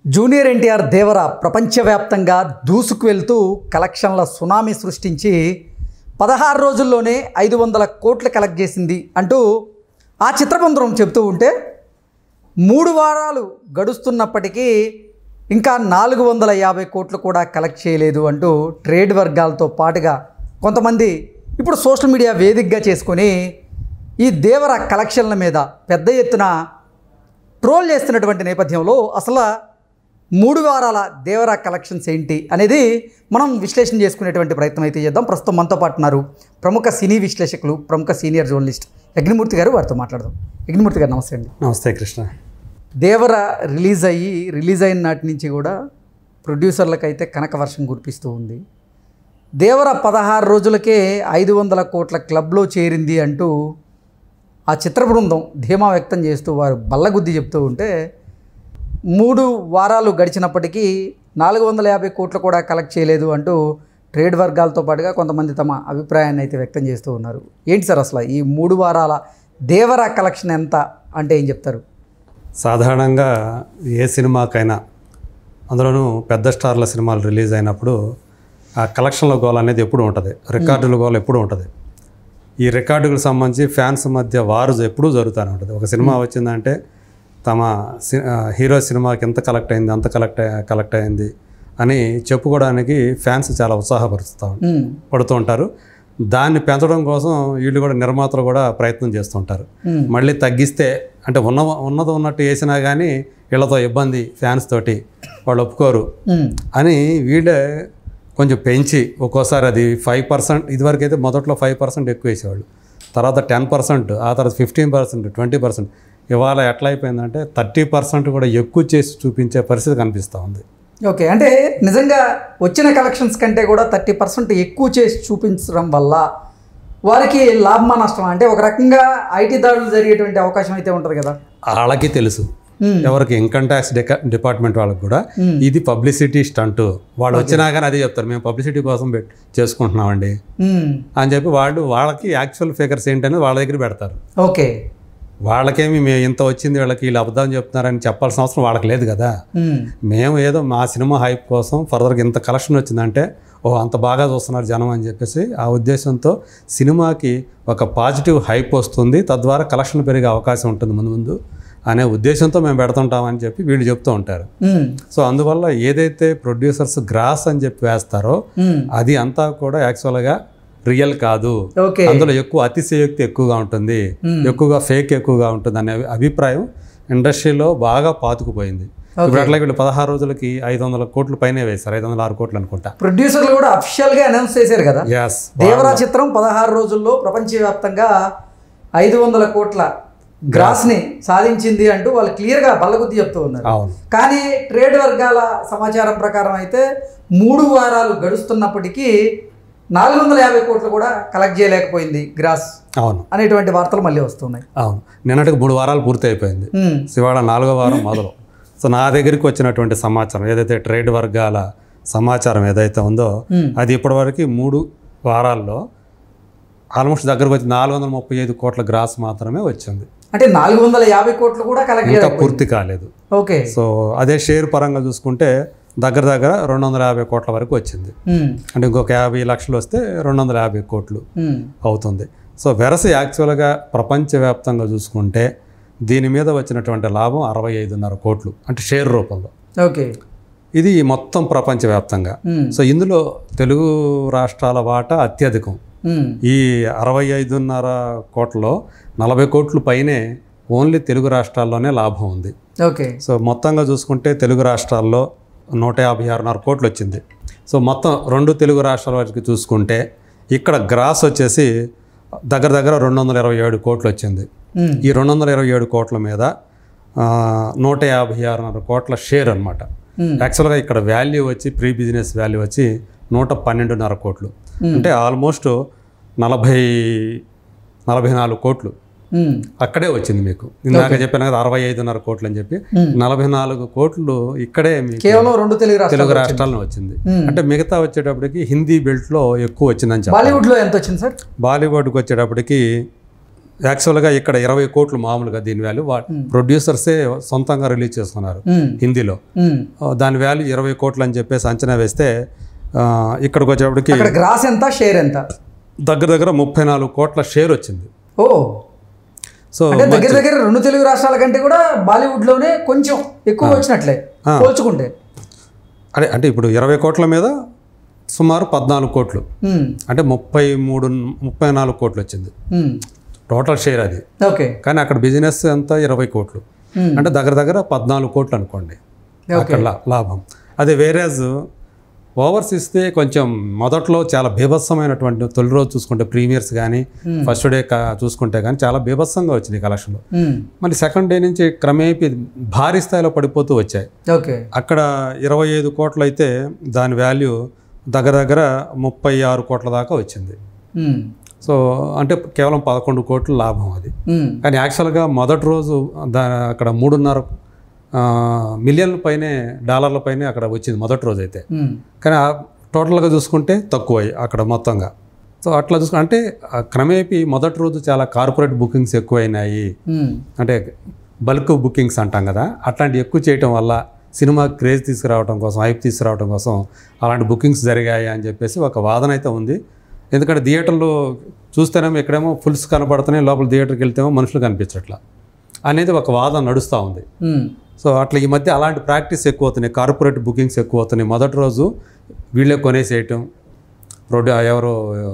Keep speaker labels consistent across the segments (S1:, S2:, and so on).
S1: Junior NTR దేవర ప్రపంచవ్యాప్తంగా దూసుకు వెళ్తూ కలెక్షన్ల సునామీ సృష్టించి పదహారు రోజుల్లోనే ఐదు వందల కోట్లు కలెక్ట్ చేసింది అంటూ ఆ చిత్రబంధం చెబుతూ ఉంటే మూడు వారాలు గడుస్తున్నప్పటికీ ఇంకా నాలుగు వందల యాభై కోట్లు కూడా కలెక్ట్ చేయలేదు అంటూ ట్రేడ్ వర్గాలతో పాటుగా కొంతమంది ఇప్పుడు సోషల్ మీడియా వేదికగా చేసుకొని ఈ దేవర కలెక్షన్ల మీద పెద్ద ఎత్తున ట్రోల్ చేస్తున్నటువంటి నేపథ్యంలో అసలు మూడు వారాల దేవరా కలెక్షన్స్ ఏంటి అనేది మనం విశ్లేషణ చేసుకునేటువంటి ప్రయత్నం అయితే చేద్దాం ప్రస్తుతం మనతో పాటు ఉన్నారు ప్రముఖ సినీ విశ్లేషకులు ప్రముఖ సీనియర్ జర్నలిస్ట్ యజ్ఞమూర్తి గారు వారితో మాట్లాడదాం యజ్ఞమూర్తి గారు నమస్తే అండి
S2: నమస్తే కృష్ణ
S1: దేవర రిలీజ్ అయ్యి రిలీజ్ అయిన నాటి నుంచి కూడా ప్రొడ్యూసర్లకైతే కనక వర్షం కురిపిస్తూ ఉంది దేవర పదహారు రోజులకే ఐదు వందల కోట్ల క్లబ్లో చేరింది అంటూ ఆ చిత్ర బృందం ధీమా వ్యక్తం చేస్తూ వారు బల్లగుద్ది చెప్తూ ఉంటే మూడు వారాలు గడిచినప్పటికీ నాలుగు వందల యాభై కోట్లు కూడా కలెక్ట్ చేయలేదు అంటూ ట్రేడ్ వర్గాలతో పాటుగా కొంతమంది తమ అభిప్రాయాన్ని అయితే వ్యక్తం చేస్తూ ఉన్నారు ఏంటి సార్ అసలు ఈ మూడు వారాల దేవర కలెక్షన్ ఎంత అంటే ఏం చెప్తారు
S2: సాధారణంగా ఏ సినిమాకైనా అందులోనూ పెద్ద స్టార్ల సినిమాలు రిలీజ్ అయినప్పుడు ఆ కలెక్షన్ల గోల్ అనేది ఎప్పుడు ఉంటుంది రికార్డుల గోల్ ఎప్పుడు ఉంటుంది ఈ రికార్డులకు సంబంధించి ఫ్యాన్స్ మధ్య వారు ఎప్పుడూ జరుగుతూనే ఉంటుంది ఒక సినిమా వచ్చిందంటే తమ సి- ఆ, హీరో సినిమాకి ఎంత కలెక్ట్ అయింది అంత కలెక్ట్ కలెక్ట్ అయింది అని చెప్పుకోవడానికి ఫ్యాన్స్ చాలా ఉత్సాహపరుస్తూ ఉంటారు
S1: ఉమ్,
S2: పడుతూ ఉంటారు దాన్ని పెంచడం కోసం వీళ్ళు కూడా నిర్మాతలు కూడా ప్రయత్నం చేస్తుంటారు
S1: ఉమ్,
S2: మళ్ళీ తగ్గిస్తే అంటే ఉన్న ఉన్నది ఉన్నట్టు వేసినా కానీ వీళ్ళతో ఇబ్బంది ఫ్యాన్స్ తోటి వాళ్ళు ఒప్పుకోరు
S1: ఉమ్,
S2: అని వీళ్ళే కొంచెం పెంచి ఒక్కోసారి అది ఫైవ్ పర్సెంట్ ఇదివరకు అయితే మొదట్లో ఫైవ్ పర్సెంట్ ఎక్కువ వేసేవాళ్ళు తర్వాత టెన్ పర్సెంట్ ఆ తర్వాత ఫిఫ్టీన్ పర్సెంట్ ట్వంటీ పర్సెంట్ ఇవాళ ఎట్లా అయిపోయిందంటే థర్టీ పర్సెంట్ కూడా ఎక్కువ చేసి చూపించే పరిస్థితి కనిపిస్తూ ఉంది
S1: ఓకే అంటే నిజంగా వచ్చిన కలెక్షన్స్ కంటే కూడా థర్టీ పర్సెంట్ ఎక్కువ చేసి చూపించడం వల్ల వారికి లాభమా నష్టమా అంటే ఒక రకంగా ఐటీ దాడులు జరిగేటువంటి అవకాశం అయితే ఉంటుంది కదా
S2: వాళ్ళకి తెలుసు
S1: ఉమ్,
S2: ఎవరికి ఇన్కమ్ ట్యాక్స్ డిపార్ట్మెంట్ వాళ్ళకి కూడా
S1: Hmm.
S2: ఇది పబ్లిసిటీ స్టంట్ వాళ్ళు వచ్చినా కానీ అదే చెప్తారు మేము పబ్లిసిటీ కోసం పెట్ చేసుకుంటున్నామండి
S1: ఉమ్,
S2: అని చెప్పి వాళ్ళు వాళ్ళకి యాక్చువల్ ఫిగర్స్ ఏంటనేది వాళ్ళ దగ్గర పెడతారు
S1: ఓకే
S2: వాళ్ళకేమి మేము ఇంత వచ్చింది వీళ్ళకి వీళ్ళు అబద్ధం చెప్తున్నారని చెప్పాల్సిన అవసరం వాళ్ళకి లేదు కదా
S1: ఉమ్,
S2: మేము ఏదో మా సినిమా హైప్ కోసం ఫర్దర్గా ఇంత కలెక్షన్ వచ్చిందంటే ఓ అంత బాగా చూస్తున్నారు జనం అని చెప్పేసి ఆ ఉద్దేశంతో సినిమాకి ఒక పాజిటివ్ హైప్ వస్తుంది తద్వారా కలెక్షన్ పెరిగే అవకాశం ఉంటుంది ముందు ముందు అనే ఉద్దేశంతో మేము పెడుతుంటామని చెప్పి వీళ్ళు చెప్తూ ఉంటారు
S1: ఉమ్,
S2: సో అందువల్ల ఏదైతే ప్రొడ్యూసర్స్ గ్రాస్ అని చెప్పి వేస్తారో
S1: ఉమ్,
S2: అది అంతా కూడా యాక్చువల్గా రియల్ కాదు
S1: ఓకే
S2: అందులో ఎక్కువ అతిశయోక్తి ఎక్కువగా ఉంటుంది
S1: Hmm.
S2: ఎక్కువగా ఫేక్ ఎక్కువగా ఉంటుంది అనే అభిప్రాయం ఇండస్ట్రీలో బాగా పాతుకుపోయింది ఇప్పుడు అట్లా వీళ్ళు పదహారు రోజులకి ఐదు వందల కోట్లు పైనే వేశారు ఐదు వందల ఆరు కోట్లు అనుకుంటా
S1: ప్రొడ్యూసర్లు కూడా అఫిషియల్ గా అనౌన్స్ చేశారు కదా
S2: ఎస్
S1: దేవరా చిత్రం పదహారు రోజుల్లో ప్రపంచవ్యాప్తంగా ఐదు వందల కోట్ల గ్రాస్ ని సాధించింది అంటూ వాళ్ళు క్లియర్ గా బల్లగుద్ది చెప్తూ ఉన్నారు
S2: అవును
S1: కానీ ట్రేడ్ వర్గాల సమాచారం ప్రకారం అయితే మూడు వారాలు గడుస్తున్నప్పటికీ నాలుగు వందల యాభై కోట్లు కూడా కలెక్ట్ చేయలేకపోయింది గ్రాస్
S2: అవును
S1: అనేటువంటి వార్తలు మళ్ళీ వస్తున్నాయి
S2: అవును నిన్నటికి మూడు వారాలు పూర్తి అయిపోయింది
S1: ఉమ్,
S2: శివాడ నాలుగో వారం మొదలు సో నా దగ్గరికి వచ్చినటువంటి సమాచారం ఏదైతే ట్రేడ్ వర్గాల సమాచారం ఏదైతే ఉందో
S1: Hmm.
S2: అది ఇప్పటివరకు మూడు వారాల్లో ఆల్మోస్ట్ దగ్గరకు వచ్చి నాలుగు వందల ముప్పై ఐదు కోట్ల గ్రాస్ మాత్రమే వచ్చింది
S1: అంటే నాలుగు వందల యాభై కోట్లు కూడా కలెక్ట్
S2: ఇంకా
S1: చేయలేకపోయింది
S2: పూర్తి కాలేదు
S1: ఓకే
S2: సో అదే షేర్ పరంగా చూసుకుంటే దగ్గర దగ్గర రెండు వందల యాభై కోట్ల వరకు వచ్చింది
S1: ఉమ్,
S2: అంటే ఇంకొక యాభై లక్షలు వస్తే రెండు వందల యాభై కోట్లు
S1: ఉమ్,
S2: అవుతుంది సో వెరస యాక్చువల్గా ప్రపంచవ్యాప్తంగా చూసుకుంటే దీని మీద వచ్చినటువంటి లాభం అరవై ఐదున్నర కోట్లు అంటే షేర్ రూపంలో
S1: ఓకే
S2: ఇది మొత్తం ప్రపంచవ్యాప్తంగా
S1: ఉమ్,
S2: సో ఇందులో తెలుగు రాష్ట్రాల వాటా అత్యధికం
S1: ఉమ్,
S2: ఈ అరవై ఐదున్నర కోట్లలో నలభై కోట్లు పైనే ఓన్లీ తెలుగు రాష్ట్రాల్లోనే లాభం ఉంది
S1: ఓకే
S2: సో మొత్తంగా చూసుకుంటే తెలుగు రాష్ట్రాల్లో నూట యాభై ఆరున్నర కోట్లు వచ్చింది సో మొత్తం రెండు తెలుగు రాష్ట్రాల వాటికి చూసుకుంటే ఇక్కడ గ్రాస్ వచ్చేసి దగ్గర దగ్గర రెండు వందల ఇరవై ఏడు కోట్లు వచ్చింది
S1: ఉమ్,
S2: ఈ రెండు వందల ఇరవై ఏడు కోట్ల మీద ఆ, నూట యాభై ఆరున్నర కోట్ల షేర్ అనమాట
S1: ఉమ్,
S2: యాక్చువల్గా ఇక్కడ వాల్యూ వచ్చి ప్రీ బిజినెస్ వాల్యూ వచ్చి నూట పన్నెండున్నర కోట్లు అంటే ఆల్మోస్ట్ నలభై నలభై నాలుగు కోట్లు
S1: ఉమ్,
S2: అక్కడే వచ్చింది మీకు ఇందాక చెప్పాను కదా అరవై ఐదున్నర కోట్లు అని చెప్పి
S1: Hmm.
S2: నలభై నాలుగు కోట్లు ఇక్కడే మీకు
S1: కేవలం రెండు తెలుగు రాష్ట్రాలు
S2: తెలుగు రాష్ట్రాలను వచ్చింది
S1: Hmm.
S2: అంటే మిగతా వచ్చేటప్పటికి హిందీ బెల్ట్లో ఎక్కువ వచ్చిందని చెప్పాలి
S1: బాలీవుడ్ లో ఎంత వచ్చింది సార్
S2: బాలీవుడ్కి వచ్చేటప్పటికి యాక్చువల్గా ఇక్కడ ఇరవై కోట్లు మామూలుగా దీని వాల్యూ వా ప్రొడ్యూసర్సే సొంతంగా రిలీజ్ చేస్తున్నారు
S1: మ్మ్.
S2: హిందీలో
S1: మ్మ్.
S2: ఆ, దాని వాల్యూ ఇరవై కోట్లు అని చెప్పేసి అంచనా వేస్తే ఆ, ఇక్కడికి వచ్చేప్పటికి
S1: ఇక్కడ గ్రాస్ ఎంత షేర్ ఎంత
S2: దగ్గర దగ్గర ముప్పై నాలుగు కోట్ల షేర్ వచ్చింది
S1: ఓ
S2: సో
S1: అంటే దగ్గర దగ్గర రెండు తెలుగు రాష్ట్రాల కంటే కూడా బాలీవుడ్ లోనే కొంచెం ఎక్కువ వచ్చినట్లే పోల్చుకుంటే
S2: అదే అంటే ఇప్పుడు ఇరవై కోట్ల మీద సుమారు పద్నాలుగు కోట్లు
S1: మ్మ్.
S2: అంటే ముప్పై మూడు ముప్పై నాలుగు కోట్లు వచ్చింది
S1: మ్మ్.
S2: టోటల్ షేర్ అది
S1: ఓకే
S2: కానీ అక్కడ బిజినెస్ ఎంత ఇరవై కోట్లు
S1: మ్మ్.
S2: అంటే దగ్గర దగ్గర పద్నాలుగు కోట్లు అనుకోండి అక్కడ లా- లాభం అదే వేరేజ్ ఓవర్స్ ఇస్తే కొంచెం మొదట్లో చాలా బీభత్సమైనటువంటి తొలి రోజు చూసుకుంటే ప్రీమియర్స్ కానీ ఫస్ట్ డే చూసుకుంటే కానీ చాలా బీభత్సంగా వచ్చినాయి కలెక్షన్లు
S1: మ్మ్.
S2: మళ్ళీ సెకండ్ డే నుంచి క్రమేపీ భారీ స్థాయిలో పడిపోతూ వచ్చాయి
S1: ఓకే
S2: అక్కడ ఇరవై ఐదు కోట్లు అయితే దాని వాల్యూ దగ్గర దగ్గర ముప్పై ఆరు కోట్ల దాకా వచ్చింది
S1: మ్మ్.
S2: సో అంటే కేవలం పదకొండు కోట్ల లాభం అది
S1: మ్మ్.
S2: కానీ యాక్చువల్గా మొదటి రోజు దా అక్కడ మూడున్నర ఆ, మిలియన్ల పైనే డాలర్ల పైనే అక్కడ వచ్చింది మొదటి రోజు అయితే
S1: మ్మ్.
S2: కానీ ఆ టోటల్గా చూసుకుంటే తక్కువ అక్కడ మొత్తంగా సో అట్లా చూసుకుంటే అంటే ఆ క్రమేపీ మొదటి రోజు చాలా కార్పొరేట్ బుకింగ్స్ ఎక్కువైనాయి
S1: మ్మ్.
S2: అంటే బల్క్ బుకింగ్స్ అంటాం కదా అట్లాంటి ఎక్కువ చేయటం వల్ల సినిమా క్రేజ్ తీసుకురావడం కోసం హైప్ తీసుకురావడం కోసం అలాంటి బుకింగ్స్ జరిగాయి అని చెప్పేసి ఒక వాదన అయితే ఉంది ఎందుకంటే థియేటర్లో చూస్తేనేమో ఇక్కడేమో ఫుల్స్ కనపడుతున్నాయి లోపల థియేటర్కి వెళ్తేమో మనుషులు కనిపించట్లా అనేది ఒక వాదన నడుస్తూ ఉంది
S1: మ్మ్.
S2: సో అట్లా ఈ మధ్య అలాంటి ప్రాక్టీస్ ఎక్కువ అవుతున్నాయి కార్పొరేట్ బుకింగ్స్ ఎక్కువ అవుతున్నాయి మొదటి రోజు వీళ్ళే కొనేసేయటం ప్రొడ్యూ ఎవరు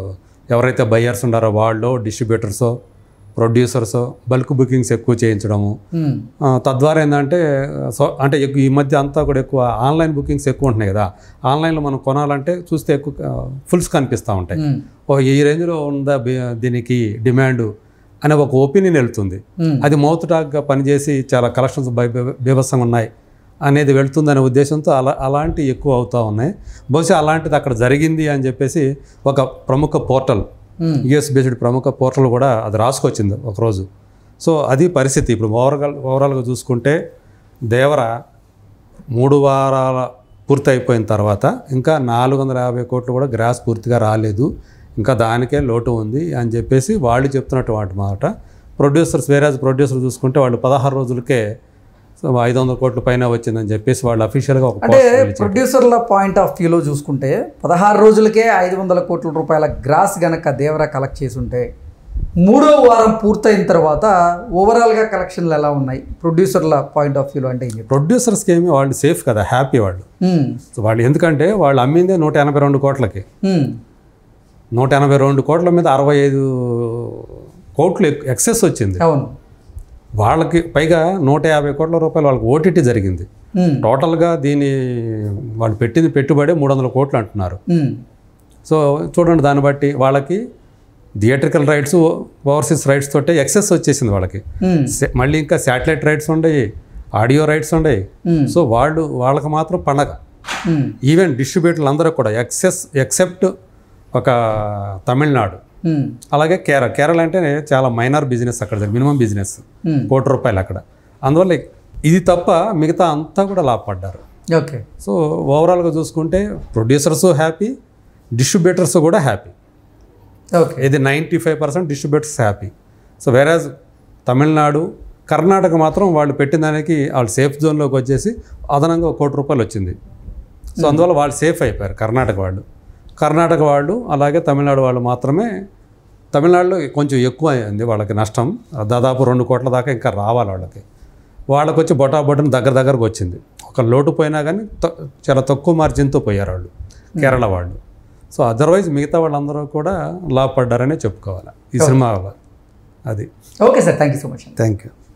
S2: ఎవరైతే బయ్యర్స్ ఉన్నారో వాళ్ళు డిస్ట్రిబ్యూటర్సో ప్రొడ్యూసర్సో బల్క్ బుకింగ్స్ ఎక్కువ చేయించడము
S1: మ్మ్.
S2: ఆ, తద్వారా ఏంటంటే సో అంటే ఎక్కువ ఈ మధ్య అంతా కూడా ఎక్కువ ఆన్లైన్ బుకింగ్స్ ఎక్కువ ఉంటున్నాయి కదా ఆన్లైన్లో మనం కొనాలంటే చూస్తే ఎక్కువ ఫుల్స్ కనిపిస్తూ ఉంటాయి
S1: మ్మ్.
S2: ఓ ఈ రేంజ్లో ఉందా బి- దీనికి డిమాండ్ అనే ఒక ఒపీనియన్ వెళ్తుంది
S1: మ్మ్.
S2: అది మౌత్ టాక్గా పనిచేసి చాలా కలెక్షన్స్ బీభత్సంగా ఉన్నాయి అనేది వెళ్తుందనే ఉద్దేశంతో అలా అలాంటి ఎక్కువ అవుతూ ఉన్నాయి బహుశా అలాంటిది అక్కడ జరిగింది అని చెప్పేసి ఒక ప్రముఖ పోర్టల్
S1: మ్మ్.
S2: యుఎస్ బేస్డ్ ప్రముఖ పోర్టల్ కూడా అది రాసుకొచ్చింది ఒకరోజు సో అది పరిస్థితి ఇప్పుడు ఓవరాల్ ఓవరాల్గా చూసుకుంటే దేవర మూడు వారాల పూర్తి అయిపోయిన తర్వాత ఇంకా నాలుగు వందల యాభై కోట్లు కూడా గ్రాస్ పూర్తిగా రాలేదు ఇంకా దానికే లోటు ఉంది అని చెప్పేసి వాళ్ళు చెప్తున్నటువంటి మాట ప్రొడ్యూసర్స్ వేరే ప్రొడ్యూసర్ చూసుకుంటే వాళ్ళు పదహారు రోజులకే సో ఐదు వందల కోట్ల పైన వచ్చిందని చెప్పేసి వాళ్ళు అఫీషియల్గా ఒక
S1: అంటే
S2: పోస్ట్ రిలీజ్
S1: ప్రొడ్యూసర్ల పాయింట్ ఆఫ్ వ్యూలో చూసుకుంటే పదహారు రోజులకే ఐదు వందల కోట్ల రూపాయల గ్రాస్ గనక దేవరా కలెక్ట్ చేసి ఉంటే మూడో వారం పూర్తయిన తర్వాత ఓవరాల్గా కలెక్షన్లు ఎలా ఉన్నాయి ప్రొడ్యూసర్ల పాయింట్ ఆఫ్ వ్యూలో అంటే ఏం చెప్తారు
S2: ప్రొడ్యూసర్స్కి ఏమి వాళ్ళు సేఫ్ కదా హ్యాపీ వాళ్ళు
S1: మ్మ్.
S2: సో వాళ్ళు ఎందుకంటే వాళ్ళు అమ్మిందే నూట ఎనభై రెండు కోట్లకి
S1: మ్మ్.
S2: నూట ఎనభై రెండు కోట్ల మీద అరవై ఐదు కోట్లు ఎక్సెస్ వచ్చింది
S1: అవును
S2: వాళ్ళకి పైగా నూట యాభై కోట్ల రూపాయలు వాళ్ళకి ఓటీటీ జరిగింది
S1: మ్మ్.
S2: టోటల్గా దీని వాళ్ళు పెట్టింది పెట్టుబడి మూడు వందల కోట్లు అంటున్నారు
S1: మ్మ్.
S2: సో చూడండి దాన్ని బట్టి వాళ్ళకి థియేట్రికల్ రైట్స్ ఓవర్సీస్ రైట్స్ తోటే ఎక్సెస్ వచ్చేసింది వాళ్ళకి
S1: మ్మ్.
S2: సె- మళ్ళీ ఇంకా శాటిలైట్ రైట్స్ ఉండయి ఆడియో రైట్స్ ఉండయి
S1: మ్మ్.
S2: సో వాళ్ళు వాళ్ళకి మాత్రం పండగ
S1: మ్మ్.
S2: ఈవెన్ డిస్ట్రిబ్యూటర్లు అందరూ కూడా ఎక్సెస్ ఎక్సెప్ట్ ఒక తమిళనాడు
S1: మ్మ్.
S2: అలాగే కేరళ కేరళ అంటే చాలా మైనర్ బిజినెస్ అక్కడ మినిమం బిజినెస్
S1: మ్మ్.
S2: కోటి రూపాయలు అక్కడ అందువల్ల ఇది తప్ప మిగతా అంతా కూడా లాభపడ్డారు
S1: ఓకే
S2: సో ఓవరాల్గా చూసుకుంటే ప్రొడ్యూసర్స్ హ్యాపీ డిస్ట్రిబ్యూటర్స్ కూడా హ్యాపీ
S1: ఓకే
S2: ఇది ninety five percent distributors happy so వేరాజ్ తమిళనాడు కర్ణాటక మాత్రం వాళ్ళు పెట్టిన దానికి వాళ్ళు సేఫ్ జోన్లోకి వచ్చేసి అదనంగా ఒక కోటి రూపాయలు వచ్చింది సో అందువల్ల వాళ్ళు సేఫ్ అయిపోయారు కర్ణాటక వాళ్ళు కర్ణాటక వాళ్ళు అలాగే తమిళనాడు వాళ్ళు మాత్రమే తమిళనాడులో కొంచెం ఎక్కువ అయింది వాళ్ళకి నష్టం దాదాపు రెండు కోట్ల దాకా ఇంకా రావాలి వాళ్ళకి వాళ్ళకి వచ్చి బొటా బొటన్ దగ్గర దగ్గరకు వచ్చింది ఒక లోటు పోయినా కానీ త- చాలా తక్కువ మార్జిన్తో పోయారు వాళ్ళు కేరళ వాళ్ళు సో అదర్వైజ్ మిగతా వాళ్ళందరూ కూడా లాభపడ్డారనే చెప్పుకోవాలి ఈ సినిమా వల్ల అది
S1: okay sir thank you so much
S2: thank you